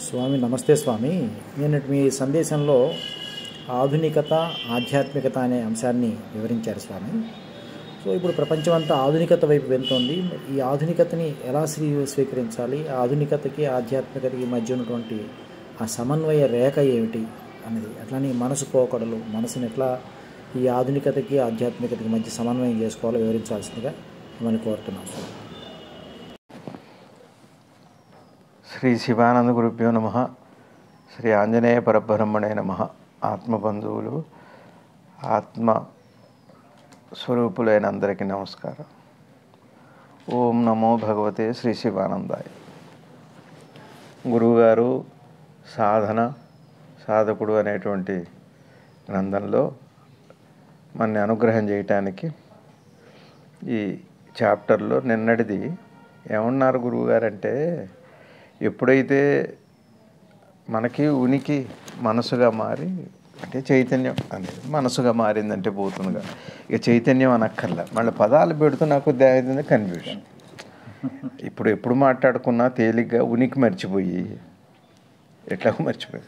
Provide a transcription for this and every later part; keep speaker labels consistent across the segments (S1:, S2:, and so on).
S1: స్వామి నమస్తే స్వామి నేను మీ సందేశంలో ఆధునికత ఆధ్యాత్మికత అనే అంశాన్ని వివరించారు స్వామి సో ఇప్పుడు ప్రపంచమంతా ఆధునికత వైపు వెళ్తోంది ఈ ఆధునికతని ఎలా స్వీ స్వీకరించాలి ఆ ఆధునికతకి ఆధ్యాత్మికతకి మధ్య ఉన్నటువంటి ఆ సమన్వయ రేఖ ఏమిటి అనేది అట్లానే మనసు పోకడలు మనసుని ఎట్లా ఈ ఆధునికతకి ఆధ్యాత్మికతకి మధ్య సమన్వయం చేసుకోవాలో వివరించాల్సిందిగా మిమ్మల్ని కోరుతున్నాను స్వామి
S2: శ్రీ శివానంద గురుభ్యో నమ శ్రీ ఆంజనేయ పరబ్రహ్మణే నమ ఆత్మబంధువులు ఆత్మ స్వరూపులైన అందరికీ నమస్కారం ఓం నమో భగవతే శ్రీ శివానందాయ గురువుగారు సాధన సాధకుడు అనేటువంటి గ్రంథంలో మనని అనుగ్రహం చేయటానికి ఈ చాప్టర్లో నిన్నటిది ఏమన్నారు గురువుగారంటే ఎప్పుడైతే మనకి ఉనికి మనసుగా మారి అంటే చైతన్యం అనేది మనసుగా మారిందంటే పోతుందిగా ఇక చైతన్యం అనక్కర్లే మళ్ళీ పదాలు పెడుతూ నాకు దాని కన్ఫ్యూజన్ ఇప్పుడు ఎప్పుడు మాట్లాడుకున్నా తేలిగ్గా ఉనికి మర్చిపోయి ఎట్లాగో మర్చిపోయి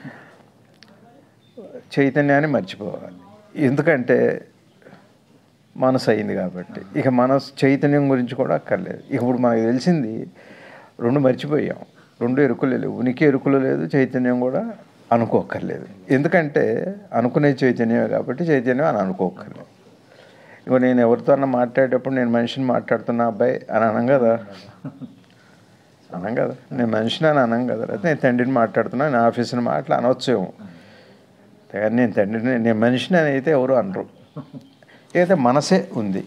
S2: చైతన్యాన్ని మర్చిపోవాలి ఎందుకంటే మనసు అయింది కాబట్టి ఇక మనసు చైతన్యం గురించి కూడా అక్కర్లేదు ఇక ఇప్పుడు మనకు తెలిసింది రెండు మర్చిపోయాం రెండు ఎరుకులు లేవు ఉనికి ఎరుకులు లేదు చైతన్యం కూడా అనుకోక్కర్లేదు ఎందుకంటే అనుకునే చైతన్యమే కాబట్టి చైతన్యం అని అనుకోక్కర్లేదు ఇగో నేను ఎవరితో అన్న మాట్లాడేటప్పుడు నేను మనిషిని మాట్లాడుతున్నా అబ్బాయి అని అనం కదా అనం కదా నేను మనిషిని అని అనం కదా లేకపోతే నేను తండ్రిని మాట్లాడుతున్నా నేను ఆఫీస్ని మాట్లా అనవచ్చేమో కానీ నేను తండ్రిని నేను మనిషిని అని అయితే ఎవరు అనరు అయితే మనసే ఉంది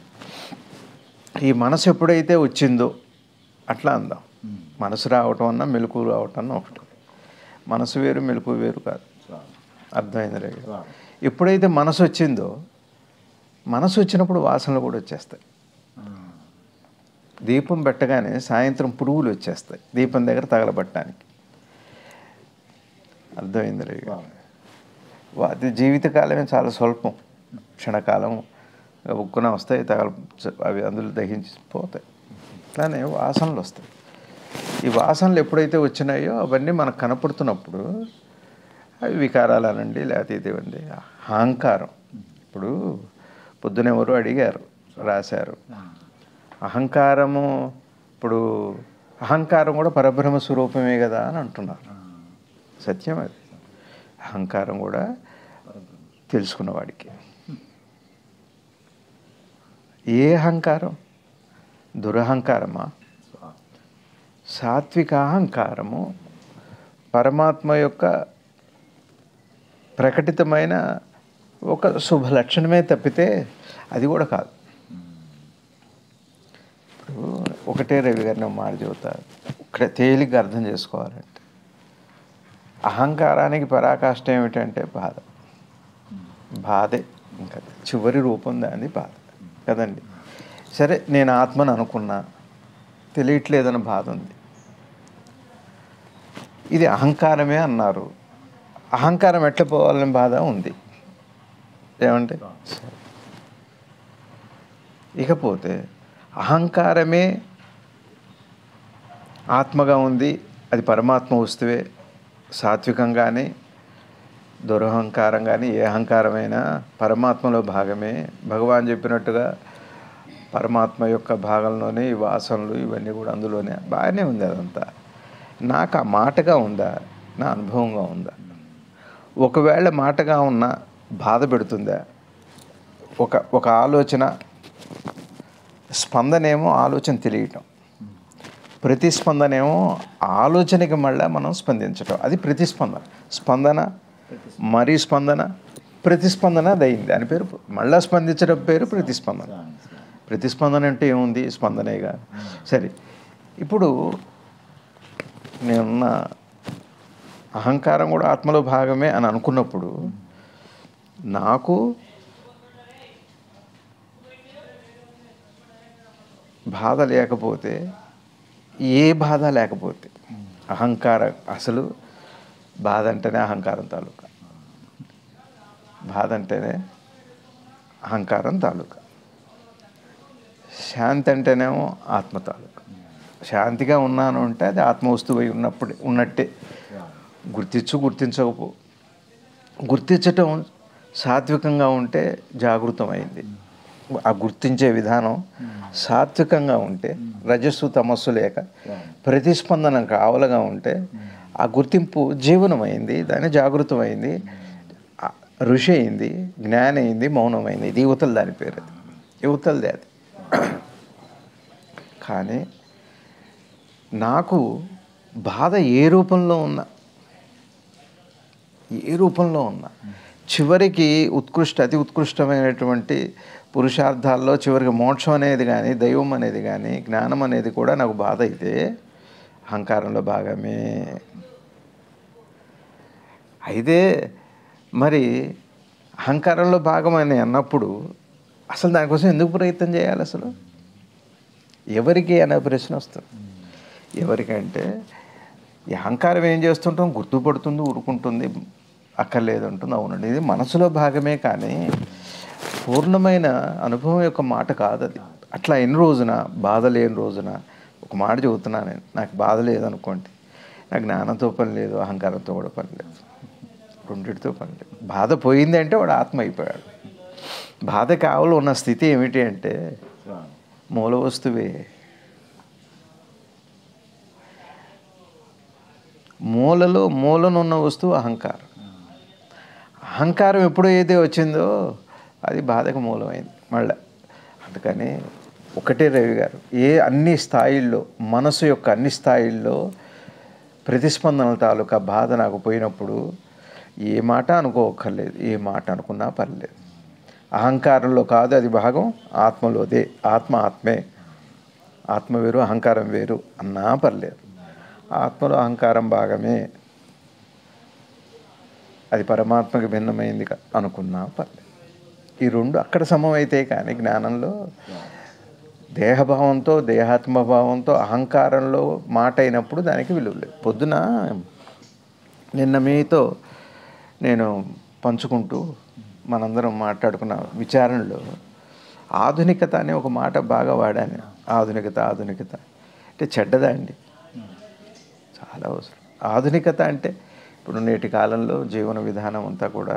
S2: ఈ మనసు ఎప్పుడైతే వచ్చిందో అట్లా అందాం మనసు రావటం అన్నా మెలకు రావటం అన్న ఒకటి మనసు వేరు మెలకు వేరు కాదు అర్థమైంది రే ఎప్పుడైతే మనసు వచ్చిందో మనసు వచ్చినప్పుడు వాసనలు కూడా వచ్చేస్తాయి దీపం పెట్టగానే సాయంత్రం పురుగులు వచ్చేస్తాయి దీపం దగ్గర తగలబట్టడానికి అర్థమైంది రే అది జీవితకాలమే చాలా స్వల్పం క్షణకాలం ఉక్కున వస్తాయి తగల అవి అందులో దహించి పోతాయి అట్లానే వాసనలు వస్తాయి ఈ వాసనలు ఎప్పుడైతే వచ్చినాయో అవన్నీ మనకు కనపడుతున్నప్పుడు అవి వికారాలు అనండి లేకపోతే ఇదేవండి అహంకారం ఇప్పుడు పొద్దున ఎవరు అడిగారు రాశారు అహంకారము ఇప్పుడు అహంకారం కూడా పరబ్రహ్మ స్వరూపమే కదా అని అంటున్నారు సత్యం అది అహంకారం కూడా తెలుసుకున్నవాడికి ఏ అహంకారం దురహంకారమా సాత్విక అహంకారము పరమాత్మ యొక్క ప్రకటితమైన ఒక శుభ లక్షణమే తప్పితే అది కూడా కాదు ఇప్పుడు ఒకటే రవి గారిని మాట చెబుతారు ఇక్కడ తేలిగ్గా అర్థం చేసుకోవాలంటే అహంకారానికి పరాకాష్ట ఏమిటంటే బాధ బాధే ఇంకా చివరి రూపం దాని బాధ కదండి సరే నేను ఆత్మను అనుకున్నా తెలియట్లేదని బాధ ఉంది ఇది అహంకారమే అన్నారు అహంకారం ఎట్లా పోవాలని బాధ ఉంది ఏమంటే ఇకపోతే అహంకారమే ఆత్మగా ఉంది అది పరమాత్మ వస్తువే సాత్వికంగానే దురహంకారం కానీ ఏ అహంకారమైనా పరమాత్మలో భాగమే భగవాన్ చెప్పినట్టుగా పరమాత్మ యొక్క భాగంలోనే ఈ వాసనలు ఇవన్నీ కూడా అందులోనే బాగానే ఉంది అదంతా నాకు ఆ మాటగా ఉందా నా అనుభవంగా ఉందా ఒకవేళ మాటగా ఉన్న బాధ పెడుతుందా ఒక ఒక ఆలోచన స్పందనేమో ఆలోచన తెలియటం ప్రతిస్పందనేమో ఆలోచనకి మళ్ళీ మనం స్పందించటం అది ప్రతిస్పందన స్పందన మరీ స్పందన ప్రతిస్పందన అదయింది దాని పేరు మళ్ళా స్పందించడం పేరు ప్రతిస్పందన ప్రతిస్పందన అంటే ఏముంది స్పందనేగా సరే ఇప్పుడు నేనున్న అహంకారం కూడా ఆత్మలో భాగమే అని అనుకున్నప్పుడు నాకు బాధ లేకపోతే ఏ బాధ లేకపోతే అహంకార అసలు బాధ అంటేనే అహంకారం తాలూకా బాధ అంటేనే అహంకారం తాలూకా శాంతి అంటేనేమో ఆత్మ తాలూకా శాంతిగా ఉన్నాను అంటే అది ఆత్మవస్తువు అయి ఉన్నప్పుడే ఉన్నట్టే గుర్తించు గుర్తించకపో గుర్తించటం సాత్వికంగా ఉంటే జాగృతమైంది ఆ గుర్తించే విధానం సాత్వికంగా ఉంటే రజస్సు తమస్సు లేక ప్రతిస్పందన కావలగా ఉంటే ఆ గుర్తింపు జీవనమైంది దాని జాగృతమైంది ఆ ఋషి అయింది జ్ఞానం అయింది మౌనమైంది ఇది యువతల దాని పేరు అది యువతలది అది కానీ నాకు బాధ ఏ రూపంలో ఉన్నా ఏ రూపంలో ఉన్నా చివరికి ఉత్కృష్ట అతి ఉత్కృష్టమైనటువంటి పురుషార్థాల్లో చివరికి మోక్షం అనేది కానీ దైవం అనేది కానీ జ్ఞానం అనేది కూడా నాకు బాధ అయితే అహంకారంలో భాగమే అయితే మరి అహంకారంలో భాగమని అన్నప్పుడు అసలు దానికోసం ఎందుకు ప్రయత్నం చేయాలి అసలు ఎవరికి అనే ప్రశ్న వస్తుంది ఎవరికంటే ఈ అహంకారం ఏం చేస్తుంటాం గుర్తుపడుతుంది ఊరుకుంటుంది అక్కర్లేదు అంటుంది అవునండి ఇది మనసులో భాగమే కానీ పూర్ణమైన అనుభవం యొక్క మాట కాదు అది అట్లా ఎన్ని రోజున బాధ లేని రోజున ఒక మాట చెబుతున్నా నేను నాకు బాధ లేదనుకోండి నాకు జ్ఞానంతో పని లేదు అహంకారంతో కూడా పని లేదు రెండిటితో పని లేదు బాధ పోయింది అంటే వాడు ఆత్మ అయిపోయాడు బాధ కావలు ఉన్న స్థితి ఏమిటి అంటే మూల వస్తువే మూలలో మూలనున్న వస్తువు అహంకారం అహంకారం ఎప్పుడు అయితే వచ్చిందో అది బాధకు మూలమైంది మళ్ళీ అందుకని ఒకటే రవి గారు ఏ అన్ని స్థాయిల్లో మనసు యొక్క అన్ని స్థాయిల్లో ప్రతిస్పందనల తాలూకా బాధ నాకు పోయినప్పుడు ఏ మాట అనుకోకర్లేదు ఏ మాట అనుకున్నా పర్లేదు అహంకారంలో కాదు అది భాగం ఆత్మలోదే ఆత్మ ఆత్మే ఆత్మ వేరు అహంకారం వేరు అన్నా పర్లేదు ఆత్మలో అహంకారం భాగమే అది పరమాత్మకి భిన్నమైంది క- అనుకున్నా పర్లేదు ఈ రెండు అక్కడ సమమైతే కానీ జ్ఞానంలో దేహభావంతో దేహాత్మభావంతో అహంకారంలో మాట అయినప్పుడు దానికి విలువ లేదు పొద్దున నిన్న మీతో నేను పంచుకుంటూ మనందరం మాట్లాడుకున్న విచారణలో ఆధునికత అనే ఒక మాట బాగా వాడాను ఆధునికత ఆధునికత అంటే చెడ్డదా అండి చాలా అవసరం ఆధునికత అంటే ఇప్పుడు నేటి కాలంలో జీవన విధానం అంతా కూడా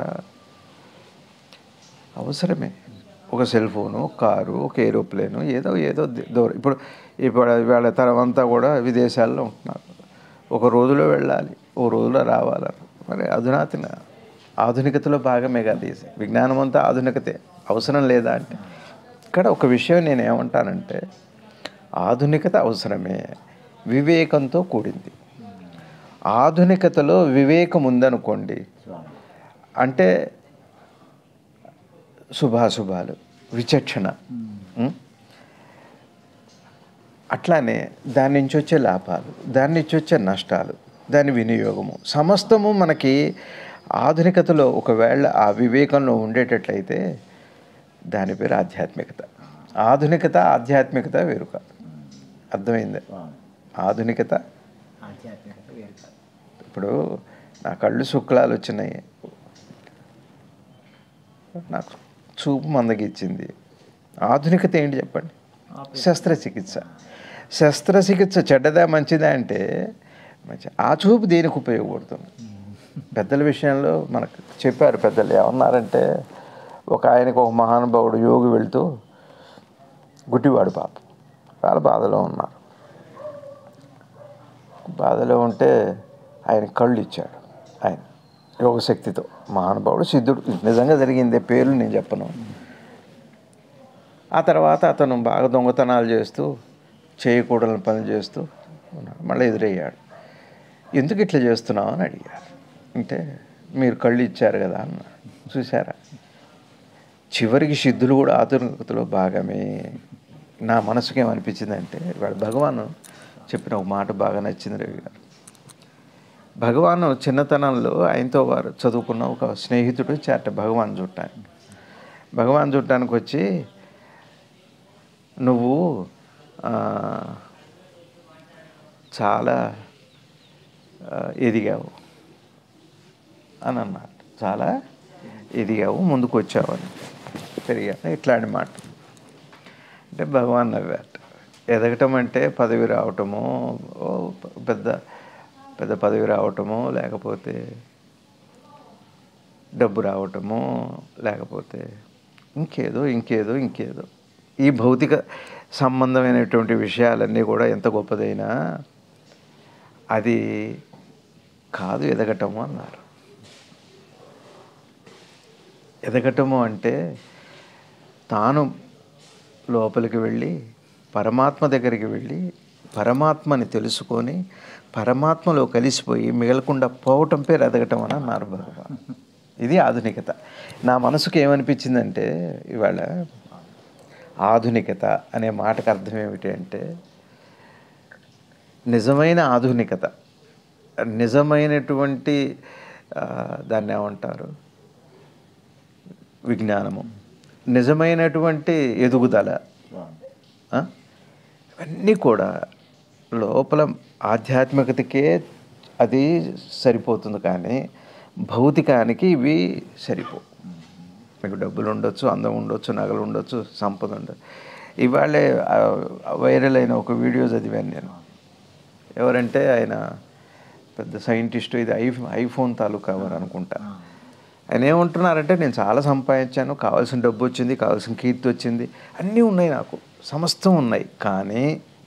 S2: అవసరమే ఒక సెల్ ఫోను ఒక కారు ఒక ఏరోప్లేను ఏదో ఏదో ది- దూరం ఇప్పుడు ఇప్పుడు ఇవాళ తరం అంతా కూడా విదేశాల్లో ఉంటున్నారు ఒక రోజులో వెళ్ళాలి ఓ రోజులో రావాలని మరి అధునాతన ఆధునికతలో భాగమే కదా ఇది విజ్ఞానం అంతా ఆధునికతే అవసరం లేదా అంటే ఇక్కడ ఒక విషయం నేను ఏమంటానంటే ఆధునికత అవసరమే వివేకంతో కూడింది ఆధునికతలో వివేకం ఉందనుకోండి అంటే శుభాశుభాలు విచక్షణ ఉం? అట్లానే దాని నుంచి వచ్చే లాభాలు దాని నుంచి వచ్చే నష్టాలు దాని వినియోగము సమస్తము మనకి ఆధునికతలో ఒకవేళ ఆ వివేకంలో ఉండేటట్లయితే దాని పేరు ఆధ్యాత్మికత ఆధునికత ఆధ్యాత్మికత వేరు కాదు అర్థమైంది ఆధునికత
S1: ఆధ్యాత్మికత వేరు కాదు
S2: ఇప్పుడు నా కళ్ళు శుక్లాలు వచ్చినాయి నాకు చూపు మందగిచ్చింది ఆధునికత ఏంటి చెప్పండి శస్త్రచికిత్స శస్త్రచికిత్స చెడ్డదా మంచిదా అంటే మంచి ఆ చూపు దేనికి ఉపయోగపడుతుంది పెద్దల విషయంలో మనకు చెప్పారు పెద్దలు ఏమన్నారంటే ఒక ఆయనకు ఒక మహానుభావుడు యోగి వెళ్తూ గుడ్డివాడు పాప చాలా బాధలో ఉన్నారు బాధలో ఉంటే ఆయన కళ్ళు ఇచ్చాడు ఆయన యోగశక్తితో మహానుభావుడు సిద్ధుడు ఇది నిజంగా జరిగిందే పేర్లు నేను చెప్పను ఆ తర్వాత అతను బాగా దొంగతనాలు చేస్తూ చేయకూడని పనులు చేస్తూ ఉన్నాడు మళ్ళీ ఎదురయ్యాడు ఎందుకు ఇట్లా చేస్తున్నావు అని అడిగారు అంటే మీరు కళ్ళు ఇచ్చారు కదా అన్న చూసారా చివరికి సిద్ధులు కూడా ఆధునికతలో భాగమే నా మనసుకి ఏమనిపించిందంటే వాడు భగవాను చెప్పిన ఒక మాట బాగా నచ్చింది రవి గారు భగవాను చిన్నతనంలో ఆయనతో వారు చదువుకున్న ఒక స్నేహితుడు చేట భగవాన్ చూడటానికి భగవాన్ చూడటానికి వచ్చి నువ్వు ఆ, చాలా ఆ, ఎదిగావు అని అన్నారు చాలా ఎదిగావు ముందుకు వచ్చావు అని పెరిగా ఇట్లాంటి మాట అంటే భగవాన్ నవ్వారు ఎదగటం అంటే పదవి రావటము ఓ పెద్ద పెద్ద పదవి రావటము లేకపోతే డబ్బు రావటము లేకపోతే ఇంకేదో ఇంకేదో ఇంకేదో ఈ భౌతిక సంబంధమైనటువంటి విషయాలన్నీ కూడా ఎంత గొప్పదైనా అది కాదు ఎదగటము అన్నారు ఎదగటము అంటే తాను లోపలికి వెళ్ళి పరమాత్మ దగ్గరికి వెళ్ళి పరమాత్మని తెలుసుకొని పరమాత్మలో కలిసిపోయి మిగలకుండా పోవటం పేరు ఎదగటం అని అన్నారు భగవాన్ ఇది ఆధునికత నా మనసుకు ఏమనిపించిందంటే ఇవాళ ఆధునికత అనే మాటకు అర్థం ఏమిటి అంటే నిజమైన ఆధునికత నిజమైనటువంటి ఆ, దాన్ని ఏమంటారు విజ్ఞానము నిజమైనటువంటి ఎదుగుదల ఆ? ఇవన్నీ కూడా లోపల ఆధ్యాత్మికతకే అది సరిపోతుంది కానీ భౌతికానికి ఇవి సరిపో మీకు డబ్బులు ఉండొచ్చు అందం ఉండొచ్చు నగలు ఉండొచ్చు సంపద ఉండొచ్చు ఇవాళే ఆ, వైరల్ అయిన ఒక వీడియో చదివాను నేను ఎవరంటే ఆయన పెద్ద సైంటిస్ట్ ఇది ఐ ఐఫోన్ తాలూకా వారు అనుకుంటా ఆయన ఏమంటున్నారంటే నేను చాలా సంపాదించాను కావాల్సిన డబ్బు వచ్చింది కావాల్సిన కీర్తి వచ్చింది అన్నీ ఉన్నాయి నాకు సమస్తం ఉన్నాయి కానీ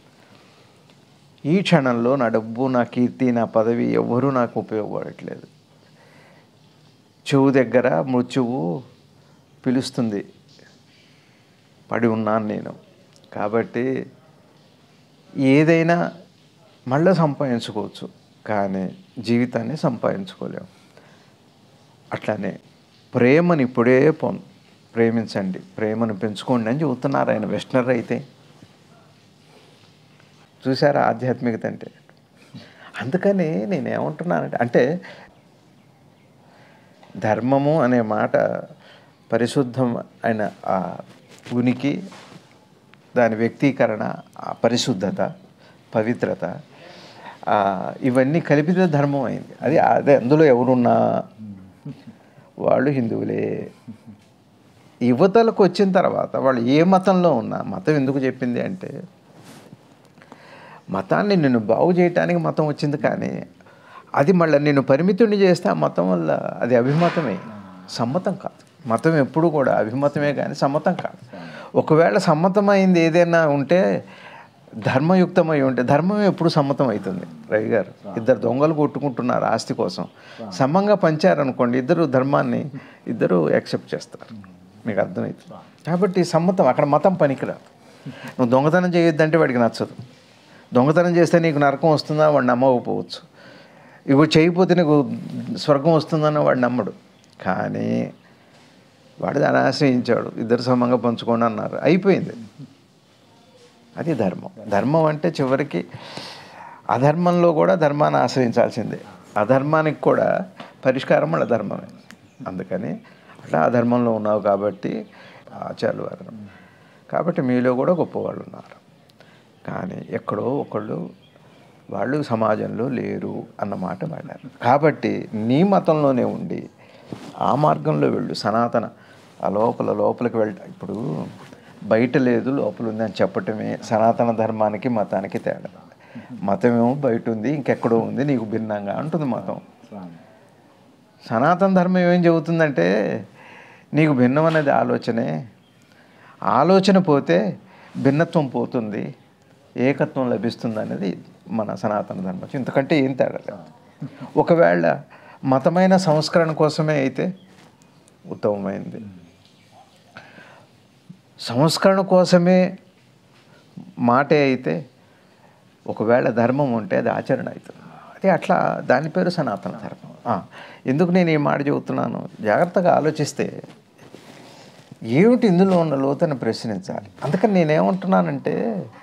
S2: ఈ క్షణంలో నా డబ్బు నా కీర్తి నా పదవి ఎవ్వరూ నాకు ఉపయోగపడట్లేదు చెవు దగ్గర మృత్యువు పిలుస్తుంది పడి ఉన్నాను నేను కాబట్టి ఏదైనా మళ్ళీ సంపాదించుకోవచ్చు కానీ జీవితాన్ని సంపాదించుకోలేము అట్లానే ప్రేమని ఇప్పుడే పొ ప్రేమించండి ప్రేమను పెంచుకోండి అని చెబుతున్నారు ఆయన వెస్టనర్ అయితే చూసారా ఆధ్యాత్మికత అంటే అందుకని నేను ఏమంటున్నానంటే అంటే ధర్మము అనే మాట పరిశుద్ధం అయిన ఆ ఉనికి దాని వ్యక్తీకరణ ఆ పరిశుద్ధత పవిత్రత ఆ, ఇవన్నీ కలిపితే ధర్మం అయింది అది అదే అందులో ఎవరున్నా వాళ్ళు హిందువులే యువతలకు వచ్చిన తర్వాత వాళ్ళు ఏ మతంలో ఉన్నా మతం ఎందుకు చెప్పింది అంటే మతాన్ని నిన్ను బాగు చేయటానికి మతం వచ్చింది కానీ అది మళ్ళీ నిన్ను పరిమితుడిని చేస్తే ఆ మతం వల్ల అది అభిమతమే సమ్మతం కాదు మతం ఎప్పుడు కూడా అభిమతమే కానీ సమ్మతం కాదు ఒకవేళ సమ్మతమైంది ఏదైనా ఉంటే ధర్మయుక్తమై ఉంటే ధర్మం ఎప్పుడు సమ్మతం అవుతుంది రవి గారు ఇద్దరు దొంగలు కొట్టుకుంటున్నారు ఆస్తి కోసం సమంగా పంచారనుకోండి ఇద్దరు ధర్మాన్ని ఇద్దరు యాక్సెప్ట్ చేస్తారు మీకు అర్థమవుతుంది కాబట్టి సమ్మతం అక్కడ మతం పనికిరాదు నువ్వు దొంగతనం చేయొద్దంటే వాడికి నచ్చదు దొంగతనం చేస్తే నీకు నరకం వస్తుందా వాడు నమ్మకపోవచ్చు ఇవి చేయకపోతే నీకు స్వర్గం వస్తుందన్న వాడు నమ్మడు కానీ వాడు దాన్ని ఆశ్రయించాడు ఇద్దరు సమంగా పంచుకోండి అన్నారు అయిపోయింది అది ధర్మం ధర్మం అంటే చివరికి అధర్మంలో కూడా ధర్మాన్ని ఆశ్రయించాల్సిందే అధర్మానికి కూడా పరిష్కారం వాళ్ళ ధర్మమే అందుకని అట్లా అధర్మంలో ఉన్నావు కాబట్టి ఆచార్యులు వారు కాబట్టి మీలో కూడా గొప్పవాళ్ళు ఉన్నారు కానీ ఎక్కడో ఒకళ్ళు వాళ్ళు సమాజంలో లేరు అన్నమాట వాడారు కాబట్టి నీ మతంలోనే ఉండి ఆ మార్గంలో వెళ్ళు సనాతన ఆ లోపల లోపలికి వెళ్ళ ఇప్పుడు బయట లేదు లోపల ఉంది అని చెప్పటమే సనాతన ధర్మానికి మతానికి తేడా మతం ఏమో బయట ఉంది ఇంకెక్కడో ఉంది నీకు భిన్నంగా అంటుంది మతం సనాతన ధర్మం ఏం చెబుతుందంటే నీకు భిన్నం అనేది ఆలోచనే ఆలోచన పోతే భిన్నత్వం పోతుంది ఏకత్వం లభిస్తుంది అనేది మన సనాతన ధర్మం ఇంతకంటే ఏం తేడా లేదు ఒకవేళ మతమైన సంస్కరణ కోసమే అయితే ఉత్తమమైంది సంస్కరణ కోసమే మాటే అయితే ఒకవేళ ధర్మం ఉంటే అది ఆచరణ అవుతుంది అది అట్లా దాని పేరు సనాతన ధర్మం ఆ, ఎందుకు నేను ఈ మాట చెబుతున్నాను జాగ్రత్తగా ఆలోచిస్తే ఏమిటి ఇందులో ఉన్న లోతుని ప్రశ్నించాలి అందుకని నేనేమంటున్నానంటే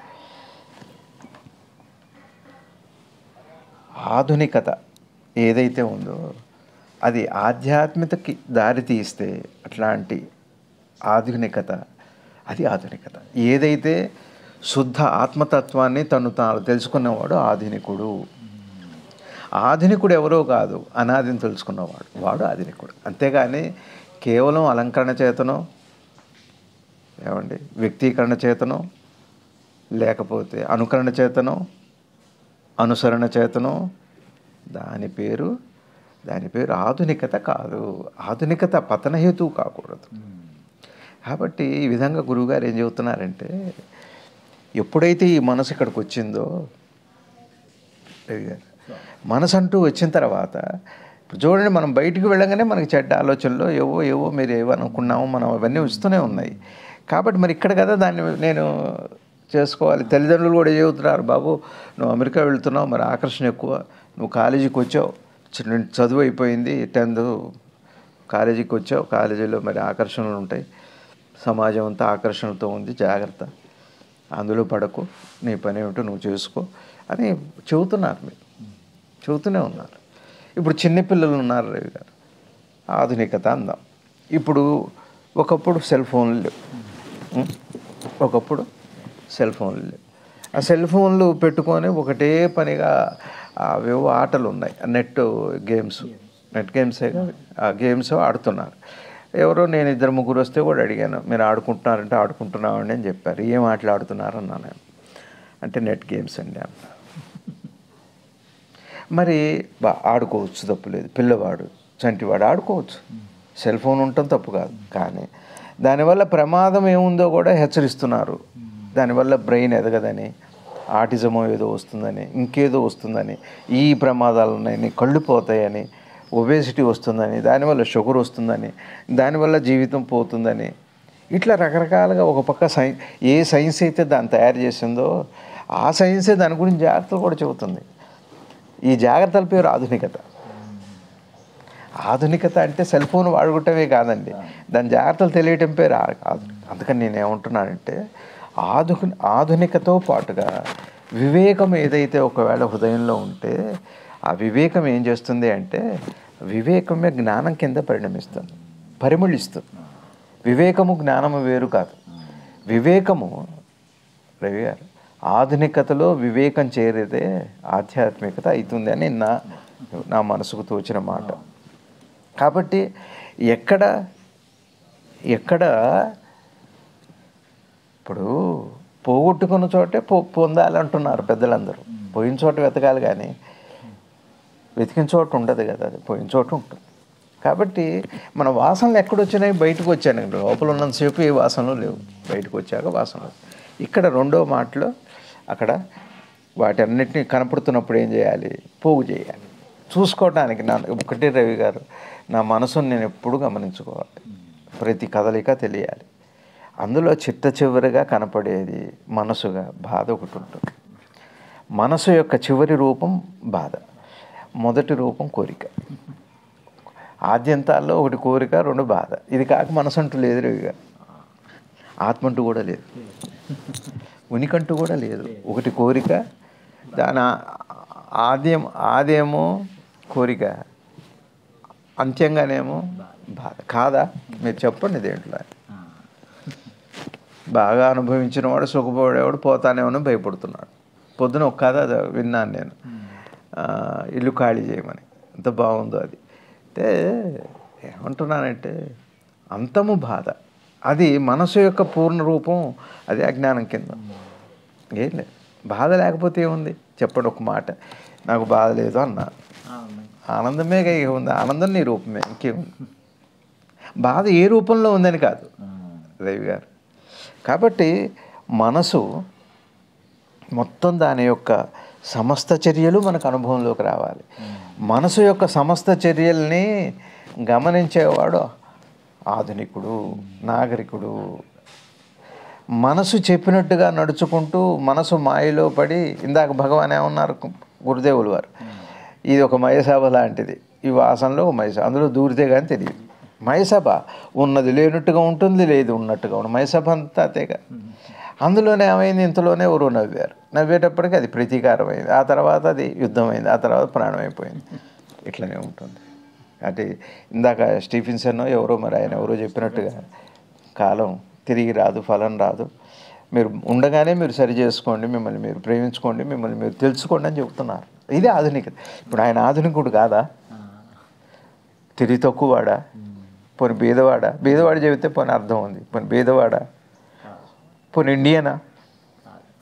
S2: ఆధునికత ఏదైతే ఉందో అది ఆధ్యాత్మికతకి దారి తీస్తే అట్లాంటి ఆధునికత అది ఆధునికత ఏదైతే శుద్ధ ఆత్మతత్వాన్ని తను తాను తెలుసుకున్నవాడు ఆధునికుడు ఆధునికుడు ఎవరో కాదు అనాదిని తెలుసుకున్నవాడు వాడు ఆధునికుడు అంతేగాని కేవలం అలంకరణ చేతనో ఏమండి వ్యక్తీకరణ చేతనో లేకపోతే అనుకరణ చేతనో అనుసరణ చేతనో దాని పేరు దాని పేరు ఆధునికత కాదు ఆధునికత పతనహేతువు కాకూడదు కాబట్టి ఈ విధంగా గురువుగారు ఏం చెబుతున్నారంటే ఎప్పుడైతే ఈ మనసు ఇక్కడికి వచ్చిందో రవి గారు మనసు అంటూ వచ్చిన తర్వాత ఇప్పుడు చూడండి మనం బయటికి వెళ్ళగానే మనకి చెడ్డ ఆలోచనలు ఏవో ఏవో మీరు ఏవో అనుకున్నామో మనం అవన్నీ వస్తూనే ఉన్నాయి కాబట్టి మరి ఇక్కడ కదా దాన్ని నేను చేసుకోవాలి తల్లిదండ్రులు కూడా చెబుతున్నారు బాబు నువ్వు అమెరికా వెళ్తున్నావు మరి ఆకర్షణ ఎక్కువ నువ్వు కాలేజీకి వచ్చావు చిన్న చదువు అయిపోయింది టెన్త్ కాలేజీకి వచ్చావు కాలేజీలో మరి ఆకర్షణలు ఉంటాయి సమాజం అంతా ఆకర్షణతో ఉంది జాగ్రత్త అందులో పడకు నీ పని ఏమిటో నువ్వు చేసుకో అని చెబుతున్నారు మీరు చెబుతూనే ఉన్నారు ఇప్పుడు చిన్నపిల్లలు ఉన్నారు రవి గారు ఆధునికత అందాం ఇప్పుడు ఒకప్పుడు సెల్ ఫోన్లు లేవు ఉం? ఒకప్పుడు సెల్ ఫోన్లు లేవు ఆ సెల్ ఫోన్లు పెట్టుకొని ఒకటే పనిగా అవేవో ఆటలు ఉన్నాయి నెట్ గేమ్స్ నెట్ గేమ్సే ఆ గేమ్స్ ఆడుతున్నారు ఎవరో నేను ఇద్దరు ముగ్గురు వస్తే కూడా అడిగాను మీరు ఆడుకుంటున్నారంటే ఆడుకుంటున్నామండి అని చెప్పారు ఏం ఆటలు ఆడుతున్నారు అన్నాను నేను అంటే నెట్ గేమ్స్ అండి అన్న మరి బా ఆడుకోవచ్చు తప్పులేదు పిల్లవాడు చంటివాడు ఆడుకోవచ్చు సెల్ ఫోన్ ఉండటం తప్పు కాదు కానీ దానివల్ల ప్రమాదం ఏముందో కూడా హెచ్చరిస్తున్నారు దానివల్ల బ్రెయిన్ ఎదగదని ఆటిజమో ఏదో వస్తుందని ఇంకేదో వస్తుందని ఈ ప్రమాదాలు ఉన్నాయని కళ్ళు పోతాయని ఒబేసిటీ వస్తుందని దానివల్ల షుగర్ వస్తుందని దానివల్ల జీవితం పోతుందని ఇట్లా రకరకాలుగా ఒక పక్క సై ఏ సైన్స్ అయితే దాన్ని తయారు చేసిందో ఆ సైన్సే దాని గురించి జాగ్రత్తలు కూడా చెబుతుంది ఈ జాగ్రత్తల పేరు ఆధునికత ఆధునికత అంటే సెల్ ఫోన్ వాడుకుంటమే కాదండి దాని జాగ్రత్తలు తెలియటం పేరు ఆ- ఆధునిక అందుకని నేను ఏమంటున్నానంటే ఆధు ఆధునికతో పాటుగా వివేకం ఏదైతే ఒకవేళ హృదయంలో ఉంటే ఆ వివేకం ఏం చేస్తుంది అంటే వివేకమే జ్ఞానం కింద పరిణమిస్తుంది పరిమళిస్తుంది వివేకము జ్ఞానము వేరు కాదు వివేకము రవి గారు ఆధునికతలో వివేకం చేరేదే ఆధ్యాత్మికత అవుతుంది అని నా నా మనసుకు తోచిన మాట కాబట్టి ఎక్కడ ఎక్కడ ఇప్పుడు పోగొట్టుకున్న చోటే పో పొందాలంటున్నారు పెద్దలందరూ పోయిన చోట వెతకాలి కానీ వెతికిన చోట ఉండదు కదా అది పోయిన చోట ఉంటుంది కాబట్టి మన వాసనలు ఎక్కడొచ్చినాయి బయటకు వచ్చాను లోపల ఉన్నంతసేపు ఏ వాసనలు లేవు బయటకు వచ్చాక వాసనలు ఇక్కడ రెండో మాటలో అక్కడ వాటన్నిటిని కనపడుతున్నప్పుడు ఏం చేయాలి పోగు చేయాలి చూసుకోవడానికి నా ఒకటే రవి గారు నా మనసును నేను ఎప్పుడు గమనించుకోవాలి ప్రతి కదలిక తెలియాలి అందులో చిట్ట చివరిగా కనపడేది మనసుగా బాధ ఒకటి ఉంటుంది మనసు యొక్క చివరి రూపం బాధ మొదటి రూపం కోరిక ఆద్యంతాల్లో ఒకటి కోరిక రెండు బాధ ఇది కాక మనసు అంటూ లేదు రవి గారు ఆత్మ అంటూ కూడా లేదు ఉనికంటూ కూడా లేదు ఒకటి కోరిక దాని ఆ- ఆద్యం ఆదేమో కోరిక అంత్యంగానేమో బాధ కాదా మీరు చెప్పండి దేంట్లో బాగా అనుభవించిన వాడు సుఖపడేవాడు పోతానేమో భయపడుతున్నాడు పొద్దున ఒక కథ అది విన్నాను నేను ఆ, ఇల్లు ఖాళీ చేయమని ఎంత బాగుందో అది అంటే ఏమంటున్నానంటే అంతము బాధ అది మనసు యొక్క పూర్ణ రూపం అది అజ్ఞానం కింద ఏం లేదు బాధ లేకపోతే ఏముంది చెప్పండి ఒక మాట నాకు బాధ లేదు అన్నా ఆనందమే ఇక ఉంది ఆనందం నీ రూపమే ఇంకేముంది బాధ ఏ రూపంలో ఉందని కాదు రవి గారు కాబట్టి మనసు మొత్తం దాని యొక్క సమస్త చర్యలు మనకు అనుభవంలోకి రావాలి మనసు యొక్క సమస్త చర్యల్ని గమనించేవాడు ఆధునికుడు నాగరికుడు మనసు చెప్పినట్టుగా నడుచుకుంటూ మనసు మాయలో పడి ఇందాక భగవాన్ ఏమన్నారు గురుదేవులు వారు ఇది ఒక మయసభ లాంటిది ఈ వాసనలో ఒక మయసభ అందులో దూరితే కానీ తెలియదు మయసభ ఉన్నది లేనట్టుగా ఉంటుంది లేదు ఉన్నట్టుగా ఉంటుంది మయసభ అంతా అతేగా అందులోనే ఏమైంది ఇంతలోనే ఎవరు నవ్వారు నవ్వేటప్పటికి అది ప్రతీకారమైంది ఆ తర్వాత అది యుద్ధమైంది ఆ తర్వాత ప్రాణం అయిపోయింది ఇట్లనే ఉంటుంది అంటే ఇందాక స్టీఫెన్సన్ ఎవరో మరి ఆయన ఎవరో చెప్పినట్టుగా కాలం తిరిగి రాదు ఫలం రాదు మీరు ఉండగానే మీరు సరి చేసుకోండి మిమ్మల్ని మీరు ప్రేమించుకోండి మిమ్మల్ని మీరు తెలుసుకోండి అని చెప్తున్నారు ఇది ఆధునికత ఇప్పుడు ఆయన ఆధునికుడు కాదా తెలివి తక్కువవాడా పోనీ బీదవాడా బీదవాడు చెబితే పోనీ అర్థం ఉంది పోనీ బీదవాడా పోనీ ఇండియనా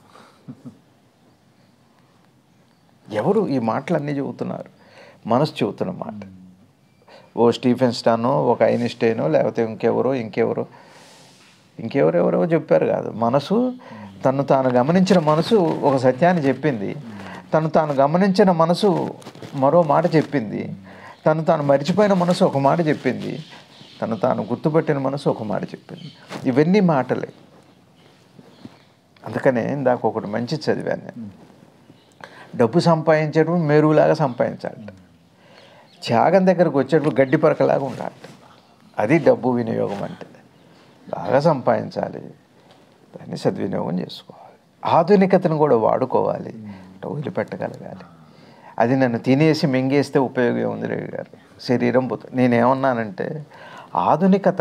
S2: ఎవరు ఈ మాటలన్నీ చెబుతున్నారు మనసు చెబుతున్న మాట ఓ స్టీఫెన్ స్టానో ఒక ఐన్స్టైనో లేకపోతే ఇంకెవరో ఇంకెవరో ఇంకెవరెవరో చెప్పారు కాదు మనసు తను తాను గమనించిన మనసు ఒక సత్యాన్ని చెప్పింది తను తాను గమనించిన మనసు మరో మాట చెప్పింది తను తాను మర్చిపోయిన మనసు ఒక మాట చెప్పింది తను తాను గుర్తుపట్టిన మనసు ఒక మాట చెప్పింది ఇవన్నీ మాటలే అందుకనే ఇందాక ఒకటి మంచి చదివాను నేను డబ్బు సంపాదించేటప్పుడు మేరులాగా సంపాదించాలట త్యాగం దగ్గరకు వచ్చేటప్పుడు గడ్డి పరకలాగా ఉండాలి అది డబ్బు వినియోగం అంటే బాగా సంపాదించాలి దాన్ని సద్వినియోగం చేసుకోవాలి ఆధునికతను కూడా వాడుకోవాలి అంటే వదిలిపెట్టగలగాలి అది నన్ను తినేసి మింగేస్తే ఉపయోగం ఉంది రేవి గారు శరీరం పోతుంది నేనేమన్నానంటే ఆధునికత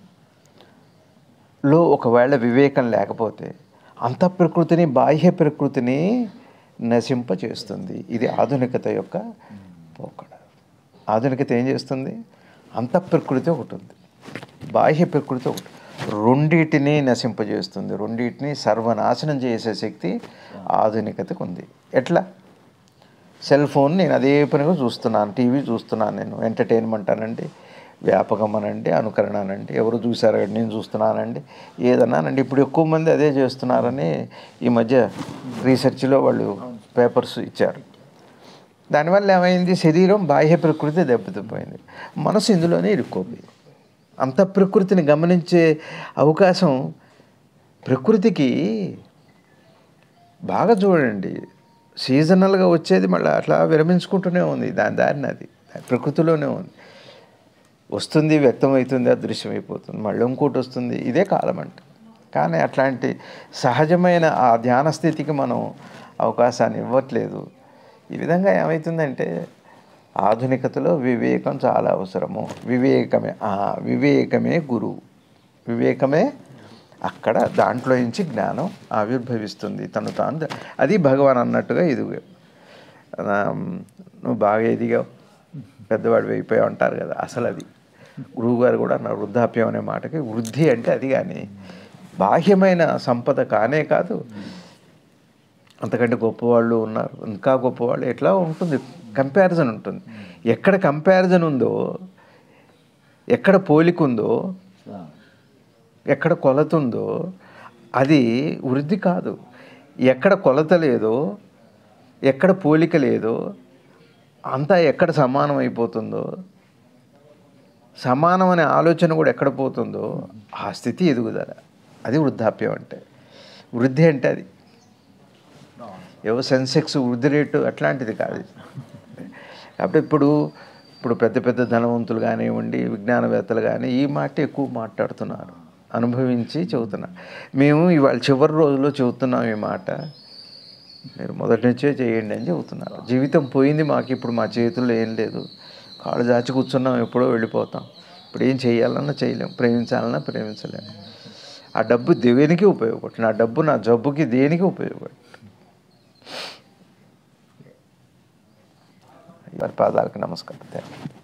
S2: లో ఒకవేళ వివేకం లేకపోతే అంత ప్రకృతిని బాహ్య ప్రకృతిని నశింప చేస్తుంది ఇది ఆధునికత యొక్క పోకడ ఆధునికత ఏం చేస్తుంది అంత ప్రకృతి ఒకటి ఉంది బాహ్య ప్రకృతి ఒకటి రెండింటిని నశింపజేస్తుంది రెండింటిని సర్వనాశనం చేసే శక్తి ఆధునికతకు ఉంది ఎట్లా సెల్ ఫోన్ నేను అదే పనిగా చూస్తున్నాను టీవీ చూస్తున్నాను నేను ఎంటర్టైన్మెంట్ అనండి వ్యాపకం అనండి అనుకరణ అనండి ఎవరు చూసారు నేను చూస్తున్నానండి ఏదన్నానండి ఇప్పుడు ఎక్కువ మంది అదే చేస్తున్నారని ఈ మధ్య రీసెర్చ్లో వాళ్ళు పేపర్స్ ఇచ్చారు దానివల్ల ఏమైంది శరీరం బాహ్య ప్రకృతి దెబ్బతిపోయింది మనసు ఇందులోనే ఇరుక్కోపోయింది అంత ప్రకృతిని గమనించే అవకాశం ప్రకృతికి బాగా చూడండి సీజనల్గా వచ్చేది మళ్ళీ అట్లా విరమించుకుంటూనే ఉంది దాని దారిని అది ప్రకృతిలోనే ఉంది వస్తుంది వ్యక్తమవుతుంది అదృశ్యమైపోతుంది మళ్ళీ ఇంకోటి వస్తుంది ఇదే కాలం అంటే కానీ అట్లాంటి సహజమైన ఆ ధ్యాన స్థితికి మనం అవకాశాన్ని ఇవ్వట్లేదు ఈ విధంగా ఏమవుతుందంటే ఆధునికతలో వివేకం చాలా అవసరము వివేకమే ఆ వివేకమే గురువు వివేకమే అక్కడ దాంట్లో నుంచి జ్ఞానం ఆవిర్భవిస్తుంది తను తాను అది భగవాన్ అన్నట్టుగా ఇది ఆ, నువ్వు బాగా ఎదిగావు పెద్దవాడు అయిపోయావు అంటారు కదా అసలు అది గురువుగారు కూడా నా వృద్ధాప్యం అనే మాటకి వృద్ధి అంటే అది కానీ బాహ్యమైన సంపద కానే కాదు అంతకంటే గొప్పవాళ్ళు ఉన్నారు ఇంకా గొప్పవాళ్ళు ఎట్లా ఉంటుంది కంపారిజన్ ఉంటుంది ఎక్కడ కంపారిజన్ ఉందో ఎక్కడ పోలిక ఉందో ఎక్కడ కొలత ఉందో అది వృద్ధి కాదు ఎక్కడ కొలత లేదో ఎక్కడ పోలిక లేదో అంతా ఎక్కడ సమానం అయిపోతుందో సమానం అనే ఆలోచన కూడా ఎక్కడ పోతుందో ఆ స్థితి ఎదుగుదల అది వృద్ధాప్యం అంటే వృద్ధి అంటే అది ఏవో సెన్సెక్స్ వృద్ధి రేటు అట్లాంటిది కాదు కాబట్టి ఇప్పుడు ఇప్పుడు పెద్ద పెద్ద ధనవంతులు కానివ్వండి విజ్ఞానవేత్తలు కానీ ఈ మాట ఎక్కువ మాట్లాడుతున్నారు అనుభవించి చెబుతున్నారు మేము ఇవాళ చివరి రోజుల్లో చెబుతున్నాం ఈ మాట మీరు మొదటి నుంచే చేయండి అని చెబుతున్నారు జీవితం పోయింది మాకు ఇప్పుడు మా చేతుల్లో ఏం లేదు కాళ్ళు దాచి కూర్చున్నాం ఎప్పుడో వెళ్ళిపోతాం ఇప్పుడు ఏం చేయాలన్నా చేయలేం ప్రేమించాలన్నా ప్రేమించలేము ఆ డబ్బు దేనికి ఉపయోగపడుతుంది ఆ డబ్బు నా జబ్బుకి దేనికి ఉపయోగపడుతుంది వారి పాదాలకు నమస్కారం